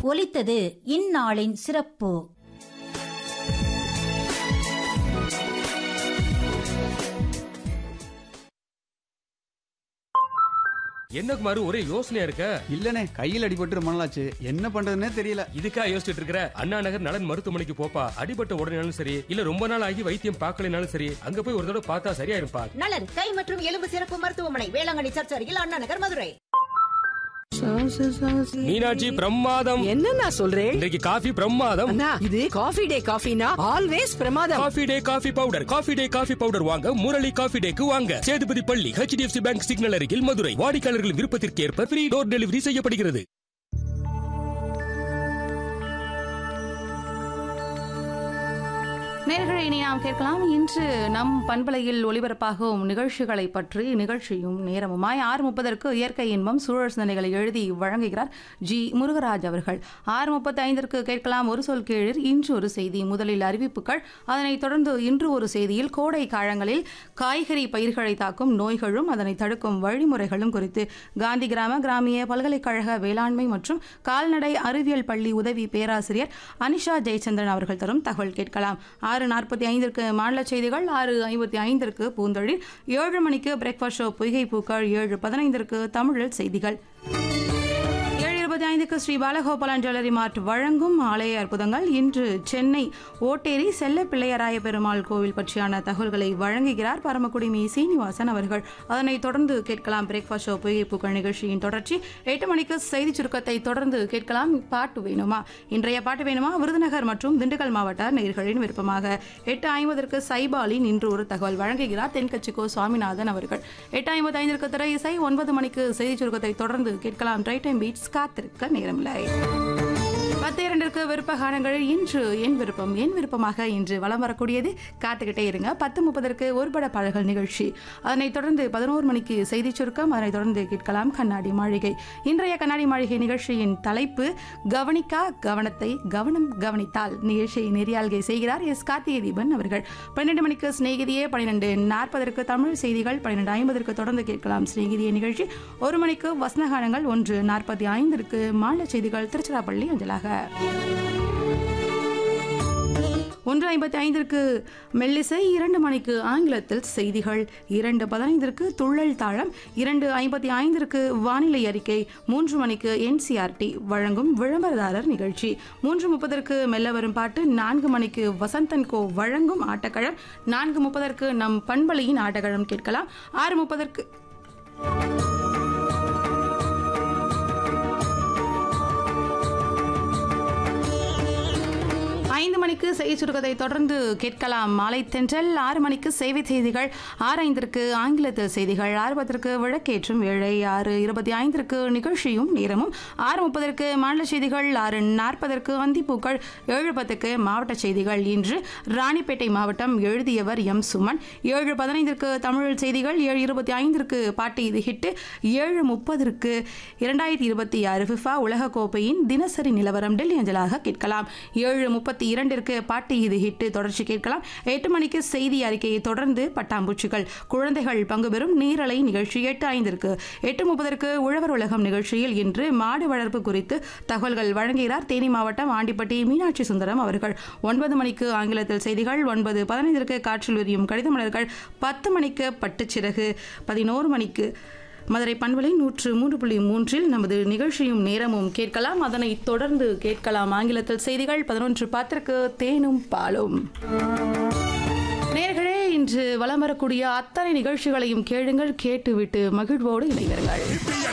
ஒலித்தது இந்நாளின் சிறப்பு என்ன குமாரு ஒரே யோசனையா இருக்க இல்லனே கையில் அடிபட்டு ரொம்ப நாளாச்சு என்ன பண்றதுன்னே தெரியல இதுக்கா யோசிச்சுட்டு இருக்கிற அண்ணா நகர் நலன் மருத்துவமனைக்கு போப்பா அடிபட்ட உடனேனாலும் சரி இல்ல ரொம்ப நாள் ஆகி வைத்தியம் பார்க்கலனாலும் சரி அங்க போய் ஒரு தடவை பார்த்தா சரியா இருப்பா நலன் கை மற்றும் எலும்பு சிறப்பு மருத்துவமனை வேளாங்கண்ணி சர்ச் அருகில் அண்ணா நகர் மதுரை மீனாட்சி பிரமாதம் என்னண்ணா சொல்றேன் இன்றைக்கு காஃபி பிரமாதம் அண்ணா இது காஃபி டே காஃபினா ஆல்வேஸ் பிரமாதம் coffee day coffee powder coffee day coffee powder வாங்க முரளி காஃபி டேக்கு வாங்க சேதுபதி பள்ளி ஹெச்டிஎஃப்சி பேங்க் சிக்னல் அருகில் மதுரை வாடிக்கையாளர்களின் விருப்பத்திற்கு ஏற்ப ஃப்ரீ டோர் டெலிவரி செய்யப்படுகிறது நேர்களை இனி நாம் கேட்கலாம் இன்று நம் பண்பலையில் ஒளிபரப்பாகும் நிகழ்ச்சிகளை பற்றி நிகழ்ச்சியும் நேரமுமாய் ஆறு முப்பதற்கு இயற்கை இன்பம் சூழல் சிந்தனைகளை எழுதி வழங்குகிறார் ஜி முருகராஜ் அவர்கள் ஆறு முப்பத்தி ஐந்திற்கு கேட்கலாம் ஒரு சொல் கீழில் இன்று ஒரு செய்தி முதலில் அறிவிப்புகள் அதனைத் தொடர்ந்து இன்று ஒரு செய்தியில் கோடை காலங்களில் காய்கறி பயிர்களை தாக்கும் நோய்களும் அதனை தடுக்கும் வழிமுறைகளும் குறித்து காந்தி கிராம கிராமிய பல்கலைக்கழக வேளாண்மை மற்றும் கால்நடை அறிவியல் பள்ளி உதவி பேராசிரியர் அனிஷா ஜெயச்சந்திரன் அவர்கள் தரும் தகவல் கேட்கலாம் ஆறு நாற்பத்தி ஐந்திற்கு மாநில செய்திகள் ஆறு ஐம்பத்தி ஐந்திற்கு பூந்தொழில் ஏழு மணிக்கு பிரேக்ஃபாஸ்ட் ஷோ பொய்கை பூக்கள் ஏழு பதினைந்திற்கு தமிழில் செய்திகள் ஏழு இருபத்தி ஐந்துக்கு ஸ்ரீ பாலகோபாலன் ஜுவல்லரி மார்ட் வழங்கும் ஆலய அற்புதங்கள் இன்று சென்னை ஓட்டேரி செல்ல பிள்ளையராய பெருமாள் கோவில் பற்றியான தகவல்களை வழங்குகிறார் பரமக்குடி மீ சீனிவாசன் அவர்கள் அதனைத் தொடர்ந்து கேட்கலாம் பிரேக்ஃபாஸ்ட் ஷோ பொய்கை பூக்கள் நிகழ்ச்சியின் தொடர்ச்சி எட்டு மணிக்கு செய்தி சுருக்கத்தை தொடர்ந்து கேட்கலாம் பாட்டு வேணுமா இன்றைய பாட்டு வேணுமா விருதுநகர் மற்றும் திண்டுக்கல் மாவட்ட நேர்களின் விருப்பமாக எட்டு ஐம்பதற்கு சைபாலின் இன்று ஒரு தகவல் வழங்குகிறார் தென்கட்சிக்கோ சுவாமிநாதன் அவர்கள் எட்டு ஐம்பத்தி ஐந்திற்கு திரை இசை ஒன்பது மணிக்கு செய்தி சுருக்கத்தை தொடர்ந்து கேட்கலாம் ட்ரை டைம் பீட்ஸ் காத்திருக்க நேரமில்லை பத்து இரண்டிற்கு விருப்ப காலங்களில் இன்று என் விருப்பம் என் விருப்பமாக இன்று வலம் வரக்கூடியது காத்துக்கிட்டே இருங்க பத்து முப்பதற்கு ஒருபட பாடல்கள் நிகழ்ச்சி அதனைத் தொடர்ந்து பதினோரு மணிக்கு செய்தி சுருக்கம் அதனைத் தொடர்ந்து கேட்கலாம் கண்ணாடி மாளிகை இன்றைய கண்ணாடி மாளிகை நிகழ்ச்சியின் தலைப்பு கவனிக்கா கவனத்தை கவனம் கவனித்தால் நிகழ்ச்சியை நெறியாள்கை செய்கிறார் எஸ் கார்த்திகை தீபன் அவர்கள் பன்னெண்டு மணிக்கு சிநேகிதியே பன்னிரெண்டு நாற்பதற்கு தமிழ் செய்திகள் பன்னிரெண்டு ஐம்பதற்கு தொடர்ந்து கேட்கலாம் சிநேகிதிய நிகழ்ச்சி ஒரு மணிக்கு வசனகாலங்கள் ஒன்று நாற்பத்தி ஐந்திற்கு மாநில செய்திகள் திருச்சிராப்பள்ளி அஞ்சலாக ஒன்று ஐம்பத்தி ஐந்திற்கு மெல்லிசை இரண்டு மணிக்கு ஆங்கிலத்தில் செய்திகள் இரண்டு பதினைந்திற்கு துள்ளல் தாளம் இரண்டு ஐம்பத்தி ஐந்திற்கு வானிலை அறிக்கை மூன்று மணிக்கு என்சிஆர்டி வழங்கும் விளம்பரதாரர் நிகழ்ச்சி மூன்று முப்பதற்கு மெல்ல வரும் பாட்டு நான்கு மணிக்கு வசந்தன் கோ வழங்கும் ஆட்டக்களம் நான்கு முப்பதற்கு நம் பண்பலையின் ஆட்டக்களம் கேட்கலாம் ஆறு முப்பதற்கு ஐந்து மணிக்கு செய்தி சுருக்கத்தை தொடர்ந்து கேட்கலாம் மாலை தென்றல் ஆறு மணிக்கு சேவை செய்திகள் ஆறு ஐந்திற்கு ஆங்கிலத்தில் செய்திகள் ஆறு பத்திற்கு விளக்கேற்றும் ஏழை ஆறு இருபத்தி ஐந்திற்கு நிகழ்ச்சியும் நேரமும் ஆறு முப்பதற்கு மாநில செய்திகள் ஆறு நாற்பதற்கு வந்திப்பூக்கள் ஏழு பத்துக்கு மாவட்ட செய்திகள் இன்று ராணிப்பேட்டை மாவட்டம் எழுதியவர் எம் சுமன் ஏழு பதினைந்திற்கு தமிழ் செய்திகள் ஏழு இருபத்தி ஐந்திற்கு பாட்டு இது ஹிட்டு ஏழு முப்பதற்கு இரண்டாயிரத்தி இருபத்தி ஆறு ஃபிஃபா உலகக்கோப்பையின் தினசரி நிலவரம் டெல்லி அஞ்சலாக கேட்கலாம் ஏழு முப்பத்தி இரண்டிற்கு பாட்டு இது ஹிட்டு தொடர்ச்சி கேட்கலாம் எட்டு மணிக்கு செய்தி அறிக்கையை தொடர்ந்து பட்டாம்பூச்சிகள் குழந்தைகள் பங்கு பெறும் நீரலை நிகழ்ச்சி எட்டு ஐந்திற்கு எட்டு முப்பதற்கு உழவர் உலகம் நிகழ்ச்சியில் இன்று மாடு வளர்ப்பு குறித்து தகவல்கள் வழங்குகிறார் தேனி மாவட்டம் ஆண்டிப்பட்டி மீனாட்சி சுந்தரம் அவர்கள் ஒன்பது மணிக்கு ஆங்கிலத்தில் செய்திகள் ஒன்பது பதினைந்திற்கு காற்றில் விரியும் கடித மலர்கள் பத்து மணிக்கு பட்டுச்சிறகு பதினோரு மணிக்கு மதுரை பண்பலை நூற்று மூன்று புள்ளி மூன்றில் நமது நிகழ்ச்சியும் நேரமும் கேட்கலாம் அதனைத் தொடர்ந்து கேட்கலாம் ஆங்கிலத்தில் செய்திகள் பதினொன்று பத்திற்கு தேனும் பாலும் நேர்களே இன்று வலம் வரக்கூடிய அத்தனை நிகழ்ச்சிகளையும் கேளுங்கள் கேட்டுவிட்டு மகிழ்வோடு இணைவர்கள்